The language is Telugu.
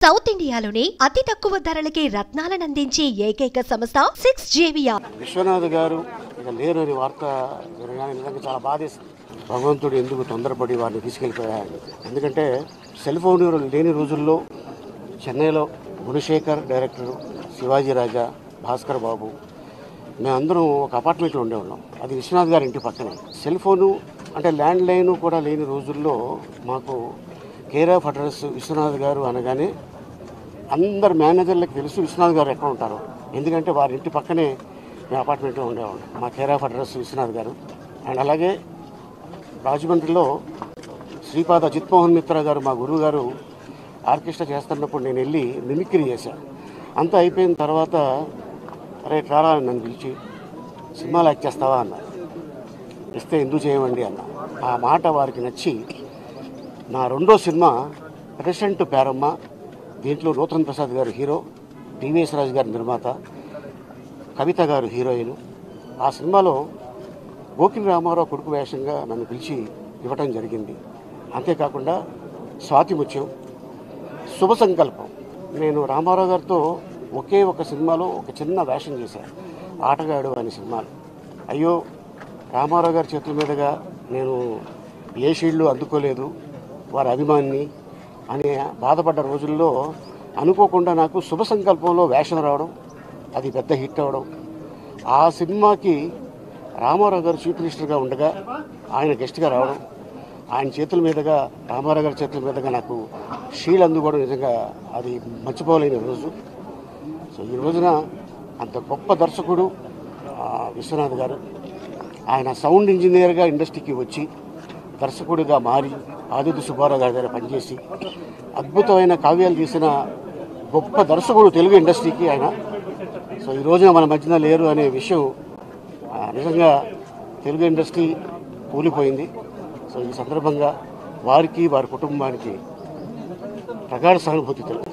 సౌత్ ఇండియాలోనే అతి తక్కువ ధరలకి రత్నాలనందించే ఏకైక సంస్థ సిక్స్ జేవియా విశ్వనాథ్ గారు ఇక లేరు అని వార్త వినగానే నిజంగా చాలా బాధేస్తుంది భగవంతుడు ఎందుకు తొందరపడి వారిని తీసుకెళ్ళిపోయాడు ఎందుకంటే సెల్ ఫోన్ లేని రోజుల్లో చెన్నైలో గుణశేఖర్ డైరెక్టర్ శివాజీ రాజా భాస్కర్ బాబు మేమందరం ఒక అపార్ట్మెంట్లో ఉండేవాళ్ళం అది విశ్వనాథ్ గారి ఇంటి పక్కనే సెల్ ఫోను అంటే ల్యాండ్ లైన్ కూడా లేని రోజుల్లో మాకు కేర్ ఆఫ్ అడ్రస్ విశ్వనాథ్ గారు అనగానే అందరు మేనేజర్లకు తెలుసు విశ్వనాథ్ గారు ఎక్కడ ఉంటారో ఎందుకంటే వారి ఇంటి పక్కనే మేము అపార్ట్మెంట్లో ఉండేవాళ్ళం మా కేర్ ఆఫ్ అడ్రస్ విశ్వనాథ్ గారు అండ్ అలాగే రాజమండ్రిలో శ్రీపాద జిత్మోహన్ మిత్ర గారు మా గురువు గారు ఆర్కెస్ట్రా చేస్తున్నప్పుడు నేను వెళ్ళి మిమిక్రీ చేశాను అంతా అయిపోయిన తర్వాత అరే ట్రారా అని నన్ను పిలిచి సినిమాలు యాక్ట్ చేస్తావా అన్నారు ఇస్తే ఎందుకు చేయమండి అన్న ఆ మాట వారికి నచ్చి నా రెండో సినిమా ప్రెసెంట్ పేరమ్మ దీంట్లో నూతన్ ప్రసాద్ గారు హీరో టీవీఎస్ రాజు గారి నిర్మాత కవిత గారు హీరోయిన్ ఆ సినిమాలో గోకిల్ రామారావు కొడుకు వేషంగా నన్ను పిలిచి ఇవ్వటం జరిగింది అంతేకాకుండా స్వాతి ముత్యం శుభ సంకల్పం నేను రామారావు గారితో ఒకే ఒక సినిమాలో ఒక చిన్న వేషం చేశాను ఆటగాడు అనే సినిమాలో అయ్యో రామారావు గారి చేతుల మీదుగా నేను ఏ షీల్డ్లు అందుకోలేదు వారి అభిమాని అని బాధపడ్డ రోజుల్లో అనుకోకుండా నాకు శుభ సంకల్పంలో వేషం రావడం అది పెద్ద హిట్ అవ్వడం ఆ సినిమాకి రామారావు గారు చీఫ్ మినిస్టర్గా ఉండగా ఆయన గెస్ట్గా రావడం ఆయన చేతుల మీదుగా రామారావు గారి చేతుల మీదుగా నాకు షీల్ అందుకోవడం నిజంగా అది మర్చిపోలేని రోజు సో ఈ రోజున అంత గొప్ప దర్శకుడు ఆ, విశ్వనాథ్ గారు ఆయన సౌండ్ ఇంజనీర్గా ఇండస్ట్రీకి వచ్చి దర్శకుడిగా మారి ఆదిత్య సుబ్బారావు గారి దగ్గర పనిచేసి అద్భుతమైన కావ్యాలు తీసిన గొప్ప దర్శకుడు తెలుగు ఇండస్ట్రీకి ఆయన సో ఈ రోజున మన మధ్యన లేరు అనే విషయం ఆ, నిజంగా తెలుగు ఇండస్ట్రీ కూలిపోయింది సో ఈ సందర్భంగా వారికి వారి కుటుంబానికి ప్రగాఢ సానుభూతి తెలుపు